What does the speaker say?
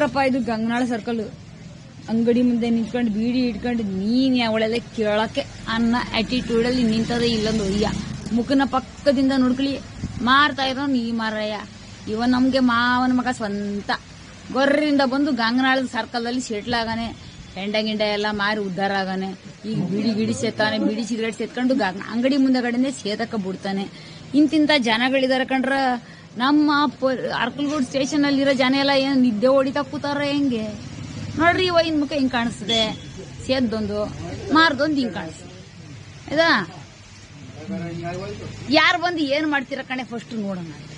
ನೋಡ್ರಪ್ಪ ಇದು ಗಂಗನಾಳ ಸರ್ಕಲ್ ಅಂಗಡಿ ಮುಂದೆ ನಿಂತ್ಕೊಂಡು ಬೀಡಿ ಇಟ್ಕೊಂಡು ನೀನ್ ಅವಳೆಲ್ಲ ಕೇಳಕ್ಕೆ ಅನ್ನ attitude ಅಲ್ಲಿ ನಿಂತದೇ ಇಲ್ಲೊಂದು ಅಯ್ಯ ಮುಖನ ಪಕ್ಕದಿಂದ ನೋಡ್ಕೊಳ್ಳಿ ಮಾರ್ತಾ ಇರೋ ನೀ ಮಾರಯ್ಯ ಇವ ನಮ್ಗೆ ಮಾವನ ಮಗ ಸ್ವಂತ ಗೊರ್ರಿಂದ ಬಂದು ಗಂಗನಾಳದ ಸರ್ಕಲ್ದಲ್ಲಿ ಸೆಟ್ಲ್ ಆಗಾನೆ ಹೆಂಡ ಗಿಂಡ ಎಲ್ಲ ಮಾರಿ ಉದ್ಧಾರ ಆಗಾನೆ ಈಗ ಬಿಡಿ ಗಿಡಿ ಸೇತಾನೆ ಬಿಡಿ ಸಿಗರೇಟ್ ಸೇತ್ಕೊಂಡು ಗಂಗ ಅಂಗಡಿ ಮುಂದೆಗಡೆನೆ ಸೇತಕ್ಕ ಬಿಡ್ತಾನೆ ಇಂತಿಂತ ಜನಗಳಿದಾರೆ ಕಂಡ್ರ ನಮ್ಮ ಅರ್ಕಲ್ಗೂಡ್ ಸ್ಟೇಷನ್ ಅಲ್ಲಿರೋ ಜನ ಎಲ್ಲ ಏನ್ ನಿದ್ದೆ ಹೊಡಿತಾ ಕೂತಾರ ಹೆಂಗೆ ನೋಡ್ರಿ ಇವ ಇನ್ ಮುಖ ಹಿಂಗ್ ಕಾಣಿಸ್ತದೆ ಸೇದ್ದೊಂದು ಮಾರ್ದೊಂದು ಹಿಂಗ್ ಕಾಣಿಸ್ತದೆ ಆಯ್ತಾ ಯಾರು ಬಂದು ಏನ್ ಮಾಡ್ತೀರ ಕಣೆ ಫಸ್ಟ್ ನೋಡೋಣ